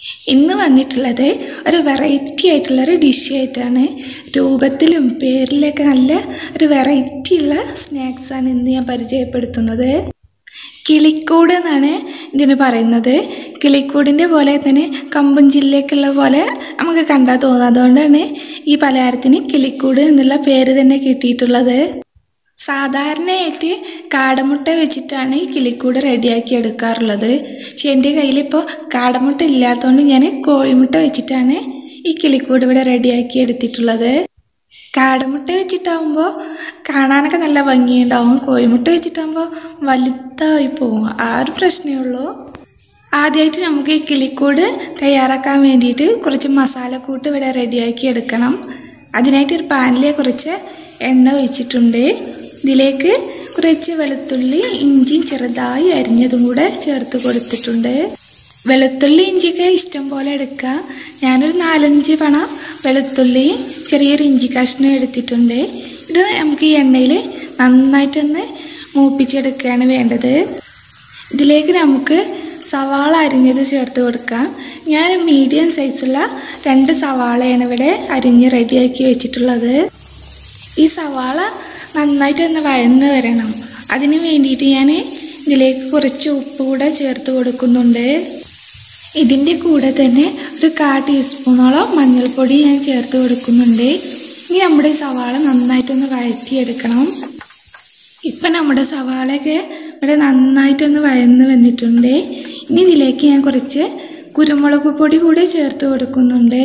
ഇന്ന് വന്നിട്ടുള്ളത് ഒരു വെറൈറ്റി ആയിട്ടുള്ളൊരു ഡിഷ് ആയിട്ടാണ് രൂപത്തിലും പേരിലൊക്കെ നല്ല ഒരു വെറൈറ്റി ഉള്ള സ്നാക്സാണ് ഇന്ന് ഞാൻ പരിചയപ്പെടുത്തുന്നത് കിളിക്കൂട് എന്നാണ് ഇതിന് പറയുന്നത് കിളിക്കൂടിൻ്റെ പോലെ തന്നെ കമ്പം ജില്ലയ്ക്കുള്ള പോലെ നമുക്ക് കണ്ടാൽ തോന്നും അതുകൊണ്ടാണ് ഈ പലഹാരത്തിന് കിളിക്കൂട് എന്നുള്ള പേര് തന്നെ കിട്ടിയിട്ടുള്ളത് സാധാരണയായിട്ട് കാടമുട്ട വെച്ചിട്ടാണ് ഈ കിളിക്കൂട് റെഡിയാക്കി എടുക്കാറുള്ളത് പക്ഷെ എൻ്റെ കയ്യിലിപ്പോൾ കാടമുട്ട ഇല്ലാത്തതുകൊണ്ട് ഞാൻ കോഴിമുട്ട വെച്ചിട്ടാണ് ഈ കിളിക്കൂട് ഇവിടെ റെഡിയാക്കി എടുത്തിട്ടുള്ളത് കാടമുട്ട വെച്ചിട്ടാകുമ്പോൾ കാണാനൊക്കെ നല്ല ഭംഗിയുണ്ടാവും കോഴിമുട്ട വെച്ചിട്ടാകുമ്പോൾ വലുതായി പോകും ആ ഒരു പ്രശ്നമേ ഉള്ളൂ ആദ്യമായിട്ട് നമുക്ക് ഈ കിളിക്കൂട് തയ്യാറാക്കാൻ വേണ്ടിയിട്ട് കുറച്ച് മസാലക്കൂട്ട് ഇവിടെ റെഡിയാക്കി എടുക്കണം അതിനായിട്ട് ഒരു പാനിൽ കുറച്ച് എണ്ണ ഒഴിച്ചിട്ടുണ്ട് ഇതിലേക്ക് കുറച്ച് വെളുത്തുള്ളി ഇഞ്ചിയും ചെറുതായി അരിഞ്ഞതും കൂടെ ചേർത്ത് കൊടുത്തിട്ടുണ്ട് വെളുത്തുള്ളി ഇഞ്ചിയൊക്കെ ഇഷ്ടം പോലെ എടുക്കുക ഞാനൊരു നാലഞ്ച് പണ വെളുത്തുള്ളി ചെറിയൊരു ഇഞ്ചി കഷ്ണം എടുത്തിട്ടുണ്ട് ഇത് നമുക്ക് ഈ എണ്ണയിൽ നന്നായിട്ടൊന്ന് മൂപ്പിച്ചെടുക്കുകയാണ് വേണ്ടത് ഇതിലേക്ക് നമുക്ക് സവാള അരിഞ്ഞത് ചേർത്ത് കൊടുക്കാം ഞാൻ മീഡിയം സൈസുള്ള രണ്ട് സവാളയാണ് ഇവിടെ അരിഞ്ഞ് റെഡിയാക്കി വെച്ചിട്ടുള്ളത് ഈ സവാള നന്നായിട്ടൊന്ന് വഴന്ന് വരണം അതിന് വേണ്ടിയിട്ട് ഞാൻ ഇതിലേക്ക് കുറച്ച് ഉപ്പ് കൂടെ ചേർത്ത് കൊടുക്കുന്നുണ്ട് ഇതിൻ്റെ കൂടെ തന്നെ ഒരു കാ ടീസ്പൂണോളം മഞ്ഞൾപ്പൊടി ഞാൻ ചേർത്ത് കൊടുക്കുന്നുണ്ട് ഇനി നമ്മുടെ സവാള നന്നായിട്ടൊന്ന് വഴറ്റിയെടുക്കണം ഇപ്പം നമ്മുടെ സവാളയൊക്കെ ഇവിടെ നന്നായിട്ടൊന്ന് വഴന്ന് വന്നിട്ടുണ്ട് ഇനി ഇതിലേക്ക് ഞാൻ കുറച്ച് കുരുമുളക് പൊടി കൂടി ചേർത്ത് കൊടുക്കുന്നുണ്ട്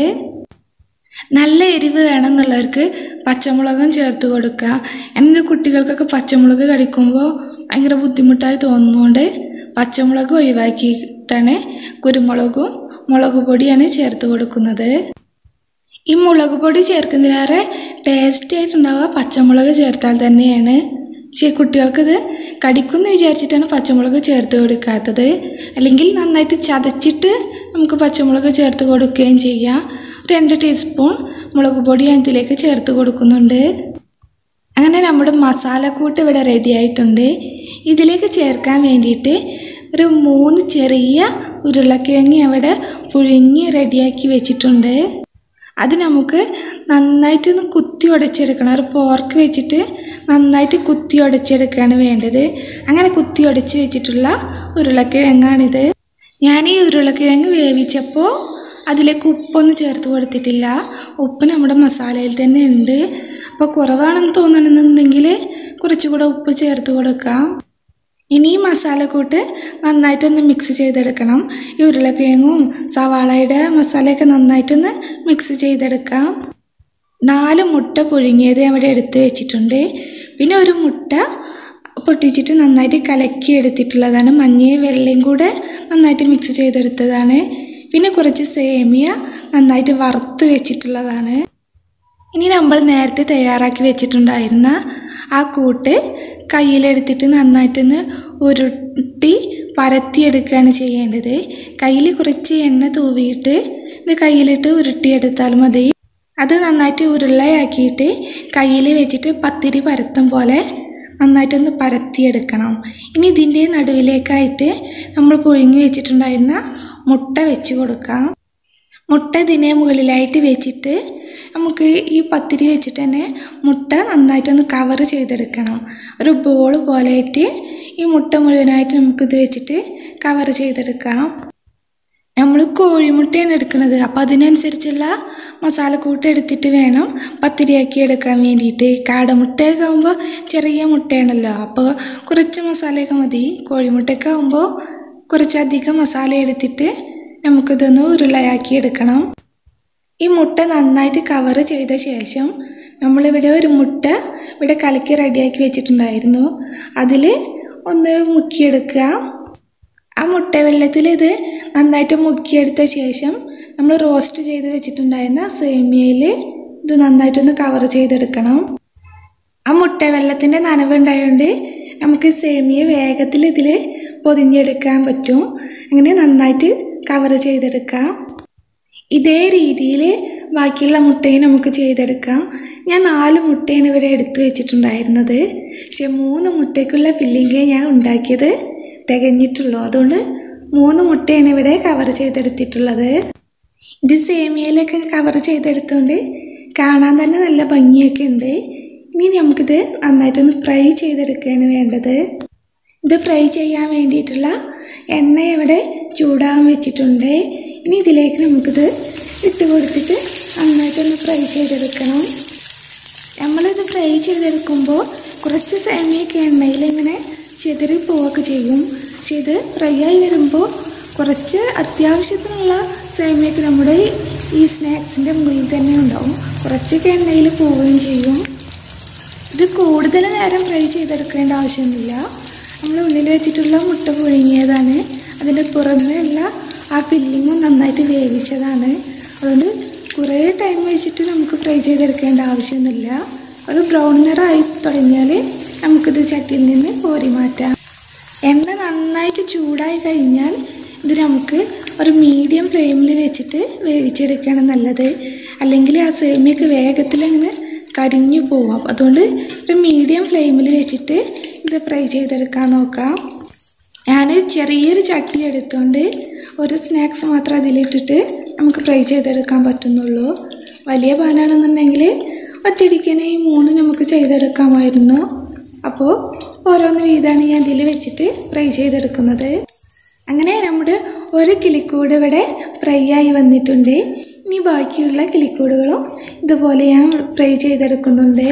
നല്ല എരിവ് വേണമെന്നുള്ളവർക്ക് പച്ചമുളകും ചേർത്ത് കൊടുക്കുക എൻ്റെ കുട്ടികൾക്കൊക്കെ പച്ചമുളക് കടിക്കുമ്പോൾ ഭയങ്കര ബുദ്ധിമുട്ടായി തോന്നുന്നതുകൊണ്ട് പച്ചമുളക് ഒഴിവാക്കിയിട്ടാണ് കുരുമുളകും മുളക് പൊടിയാണ് ചേർത്ത് കൊടുക്കുന്നത് ഈ മുളക് പൊടി ചേർക്കുന്നതിലേറെ ടേസ്റ്റ് ആയിട്ടുണ്ടാവുക പച്ചമുളക് ചേർത്താൽ തന്നെയാണ് പക്ഷേ കുട്ടികൾക്കിത് കടിക്കുമെന്ന് വിചാരിച്ചിട്ടാണ് പച്ചമുളക് ചേർത്ത് കൊടുക്കാത്തത് അല്ലെങ്കിൽ നന്നായിട്ട് ചതച്ചിട്ട് നമുക്ക് പച്ചമുളക് ചേർത്ത് കൊടുക്കുകയും ചെയ്യാം രണ്ട് ടീസ്പൂൺ മുളക് പൊടി ഞാൻ ഇതിലേക്ക് ചേർത്ത് കൊടുക്കുന്നുണ്ട് അങ്ങനെ നമ്മുടെ മസാലക്കൂട്ട് ഇവിടെ റെഡി ആയിട്ടുണ്ട് ഇതിലേക്ക് ചേർക്കാൻ വേണ്ടിയിട്ട് ഒരു മൂന്ന് ചെറിയ ഉരുളക്കിഴങ്ങി അവിടെ പുഴുങ്ങി റെഡിയാക്കി വെച്ചിട്ടുണ്ട് അത് നമുക്ക് നന്നായിട്ടൊന്ന് കുത്തി ഉടച്ചെടുക്കണം ഒരു ഫോർക്ക് വെച്ചിട്ട് നന്നായിട്ട് കുത്തി ഉടച്ചെടുക്കുകയാണ് വേണ്ടത് അങ്ങനെ കുത്തി ഉടച്ച് വെച്ചിട്ടുള്ള ഉരുളക്കിഴങ്ങാണിത് ഞാൻ ഈ ഉരുളക്കിഴങ്ങ് വേവിച്ചപ്പോൾ അതിലേക്ക് ഉപ്പൊന്നും ചേർത്ത് കൊടുത്തിട്ടില്ല ഉപ്പ് നമ്മുടെ മസാലയിൽ തന്നെ ഉണ്ട് അപ്പോൾ കുറവാണെന്ന് തോന്നണമെന്നുണ്ടെങ്കിൽ കുറച്ചുകൂടെ ഉപ്പ് ചേർത്ത് കൊടുക്കാം ഇനി ഈ മസാലക്കൂട്ട് നന്നായിട്ടൊന്ന് മിക്സ് ചെയ്തെടുക്കണം ഈ ഉരുളക്കിഴങ്ങും സവാളയുടെ മസാലയൊക്കെ നന്നായിട്ടൊന്ന് മിക്സ് ചെയ്തെടുക്കാം നാല് മുട്ട പുഴുങ്ങിയത് അവിടെ എടുത്ത് വെച്ചിട്ടുണ്ട് പിന്നെ ഒരു മുട്ട പൊട്ടിച്ചിട്ട് നന്നായിട്ട് കലക്കി എടുത്തിട്ടുള്ളതാണ് മഞ്ഞയും വെള്ളയും കൂടെ നന്നായിട്ട് മിക്സ് ചെയ്തെടുത്തതാണ് പിന്നെ കുറച്ച് സേമിയ നന്നായിട്ട് വറുത്ത് വെച്ചിട്ടുള്ളതാണ് ഇനി നമ്മൾ നേരത്തെ തയ്യാറാക്കി വെച്ചിട്ടുണ്ടായിരുന്ന ആ കൂട്ട് കയ്യിലെടുത്തിട്ട് നന്നായിട്ടൊന്ന് ഉരുട്ടി പരത്തിയെടുക്കുകയാണ് ചെയ്യേണ്ടത് കയ്യിൽ കുറച്ച് എണ്ണ തൂവിയിട്ട് ഇത് കയ്യിലിട്ട് ഉരുട്ടിയെടുത്താൽ മതി അത് നന്നായിട്ട് ഉരുളയാക്കിയിട്ട് കയ്യിൽ വെച്ചിട്ട് പത്തിരി പരത്തും പോലെ നന്നായിട്ടൊന്ന് പരത്തിയെടുക്കണം ഇനി ഇതിൻ്റെ നടുവിലേക്കായിട്ട് നമ്മൾ പുഴുങ്ങി വെച്ചിട്ടുണ്ടായിരുന്ന മുട്ട വെച്ച് കൊടുക്കാം മുട്ട ഇതിനെ മുകളിലായിട്ട് വെച്ചിട്ട് നമുക്ക് ഈ പത്തിരി വെച്ചിട്ട് തന്നെ മുട്ട നന്നായിട്ടൊന്ന് കവർ ചെയ്തെടുക്കണം ഒരു ബോൾ പോലെയായിട്ട് ഈ മുട്ട മുഴുവനായിട്ട് നമുക്കിത് വെച്ചിട്ട് കവർ ചെയ്തെടുക്കാം നമ്മൾ കോഴിമുട്ടയാണ് എടുക്കുന്നത് അപ്പോൾ അതിനനുസരിച്ചുള്ള മസാലക്കൂട്ട് എടുത്തിട്ട് വേണം പത്തിരിയാക്കി എടുക്കാൻ വേണ്ടിയിട്ട് കാടമുട്ടയൊക്കെ ആകുമ്പോൾ ചെറിയ മുട്ടയാണല്ലോ അപ്പോൾ കുറച്ച് മസാലയൊക്കെ മതി കോഴിമുട്ടയൊക്കെ ആകുമ്പോൾ കുറച്ചധികം മസാല എടുത്തിട്ട് നമുക്കിതൊന്ന് ഉരുളയാക്കി എടുക്കണം ഈ മുട്ട നന്നായിട്ട് കവർ ചെയ്ത ശേഷം നമ്മളിവിടെ ഒരു മുട്ട ഇവിടെ കലക്കി റെഡിയാക്കി വെച്ചിട്ടുണ്ടായിരുന്നു അതിൽ ഒന്ന് മുക്കിയെടുക്കുക ആ മുട്ട വെള്ളത്തിൽ ഇത് നന്നായിട്ട് മുക്കിയെടുത്ത ശേഷം നമ്മൾ റോസ്റ്റ് ചെയ്ത് വെച്ചിട്ടുണ്ടായിരുന്ന സേമിയയിൽ ഇത് നന്നായിട്ടൊന്ന് കവർ ചെയ്തെടുക്കണം ആ മുട്ട വെള്ളത്തിൻ്റെ നനവുണ്ടായതുകൊണ്ട് നമുക്ക് സേമിയ വേഗത്തിൽ ഇതിൽ പൊതിഞ്ഞെടുക്കാൻ പറ്റും അങ്ങനെ നന്നായിട്ട് കവർ ചെയ്തെടുക്കാം ഇതേ രീതിയിൽ ബാക്കിയുള്ള മുട്ടയും നമുക്ക് ചെയ്തെടുക്കാം ഞാൻ നാല് മുട്ടയാണ് ഇവിടെ എടുത്തു വെച്ചിട്ടുണ്ടായിരുന്നത് പക്ഷെ മൂന്ന് മുട്ടയ്ക്കുള്ള ഫില്ലിങ്ങേ ഞാൻ ഉണ്ടാക്കിയത് തികഞ്ഞിട്ടുള്ളൂ അതുകൊണ്ട് മൂന്ന് മുട്ടയാണ് ഇവിടെ കവർ ചെയ്തെടുത്തിട്ടുള്ളത് ഇത് സേമിയയിലൊക്കെ കവർ ചെയ്തെടുത്തുകൊണ്ട് കാണാൻ തന്നെ നല്ല ഭംഗിയൊക്കെ ഉണ്ട് ഇനി നമുക്കിത് നന്നായിട്ടൊന്ന് ഫ്രൈ ചെയ്തെടുക്കുകയാണ് വേണ്ടത് ഇത് ഫ്രൈ ചെയ്യാൻ വേണ്ടിയിട്ടുള്ള എണ്ണ ഇവിടെ ചൂടാകാൻ വെച്ചിട്ടുണ്ട് ഇനി ഇതിലേക്ക് നമുക്കിത് ഇട്ട് കൊടുത്തിട്ട് നന്നായിട്ടൊന്ന് ഫ്രൈ ചെയ്തെടുക്കണം നമ്മളിത് ഫ്രൈ ചെയ്തെടുക്കുമ്പോൾ കുറച്ച് സേമിയൊക്കെ എണ്ണയിൽ ഇങ്ങനെ ചെതറി പോവുകയൊക്കെ ചെയ്യും പക്ഷെ ഇത് ഫ്രൈ ആയി വരുമ്പോൾ കുറച്ച് അത്യാവശ്യത്തിനുള്ള സേമിയൊക്കെ നമ്മുടെ ഈ സ്നാക്സിൻ്റെ മുകളിൽ തന്നെ ഉണ്ടാവും കുറച്ചൊക്കെ എണ്ണയിൽ പോവുകയും ചെയ്യും ഇത് കൂടുതൽ നേരം ഫ്രൈ ചെയ്തെടുക്കേണ്ട ആവശ്യമൊന്നുമില്ല നമ്മൾ ഉള്ളിൽ വെച്ചിട്ടുള്ള മുട്ട പുഴുങ്ങിയതാണ് അതിൻ്റെ പുറമേ ഉള്ള ആ ഫില്ലിങ്ങും നന്നായിട്ട് വേവിച്ചതാണ് അതുകൊണ്ട് കുറേ ടൈം വെച്ചിട്ട് നമുക്ക് ഫ്രൈ ചെയ്തെടുക്കേണ്ട ആവശ്യമൊന്നുമില്ല ഒരു ബ്രൗൺ നിറമായി തുടങ്ങിയാൽ നമുക്കിത് ചട്ടിയിൽ നിന്ന് കോരി മാറ്റാം എണ്ണ നന്നായിട്ട് ചൂടായി കഴിഞ്ഞാൽ ഇത് നമുക്ക് ഒരു മീഡിയം ഫ്ലെയിമിൽ വെച്ചിട്ട് വേവിച്ചെടുക്കുകയാണ് നല്ലത് അല്ലെങ്കിൽ ആ സേമിയൊക്കെ വേഗത്തിൽ അങ്ങനെ കരിഞ്ഞു പോവാം അതുകൊണ്ട് ഒരു മീഡിയം ഫ്ലെയിമിൽ വെച്ചിട്ട് ഇത് ഫ്രൈ ചെയ്തെടുക്കാൻ നോക്കാം ഞാൻ ചെറിയൊരു ചട്ടി എടുത്തുകൊണ്ട് ഒരു സ്നാക്സ് മാത്രം അതിലിട്ടിട്ട് നമുക്ക് ഫ്രൈ ചെയ്തെടുക്കാൻ പറ്റുന്നുള്ളൂ വലിയ പാനാണെന്നുണ്ടെങ്കിൽ ഒറ്റയടിക്കനെ ഈ മൂന്ന് നമുക്ക് ചെയ്തെടുക്കാമായിരുന്നു അപ്പോൾ ഓരോന്ന് വീതമാണ് ഞാൻ ഇതിൽ വെച്ചിട്ട് ഫ്രൈ ചെയ്തെടുക്കുന്നത് അങ്ങനെ നമ്മുടെ ഒരു കിളിക്കൂട് ഇവിടെ ഫ്രൈ ആയി വന്നിട്ടുണ്ട് ഇനി ബാക്കിയുള്ള കിളിക്കൂടുകളും ഇതുപോലെ ഞാൻ ഫ്രൈ ചെയ്തെടുക്കുന്നുണ്ട്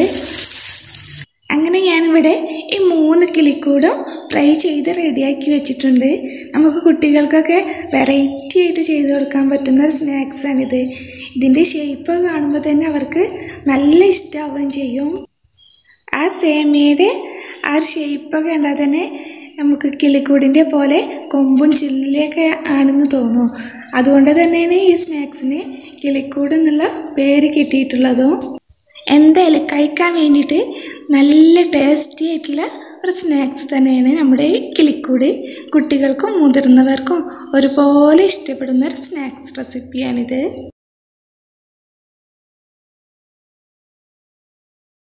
അങ്ങനെ ഞാനിവിടെ ഈ മൂന്ന് കിളിക്കൂടും ഫ്രൈ ചെയ്ത് റെഡിയാക്കി വെച്ചിട്ടുണ്ട് നമുക്ക് കുട്ടികൾക്കൊക്കെ വെറൈറ്റി ആയിട്ട് ചെയ്ത് കൊടുക്കാൻ പറ്റുന്ന ഒരു സ്നാക്സാണിത് ഇതിൻ്റെ ഷേപ്പ് കാണുമ്പോൾ തന്നെ അവർക്ക് നല്ല ഇഷ്ടമാവുകയും ചെയ്യും ആ സേമിയയുടെ ആ ഷേപ്പൊക്കെ കണ്ടാൽ തന്നെ നമുക്ക് കിളിക്കൂടിൻ്റെ പോലെ കൊമ്പും ചില്ലിയൊക്കെ ആണെന്ന് തോന്നും അതുകൊണ്ട് തന്നെയാണ് ഈ സ്നാക്സിന് കിളിക്കൂട് എന്നുള്ള പേര് കിട്ടിയിട്ടുള്ളതും എന്തായാലും കഴിക്കാൻ വേണ്ടിയിട്ട് നല്ല ടേസ്റ്റി ആയിട്ടുള്ള ഒരു സ്നാക്സ് തന്നെയാണ് നമ്മുടെ കിളിക്കൂട് കുട്ടികൾക്കും മുതിർന്നവർക്കും ഒരുപോലെ ഇഷ്ടപ്പെടുന്ന ഒരു സ്നാക്സ് റെസിപ്പിയാണിത്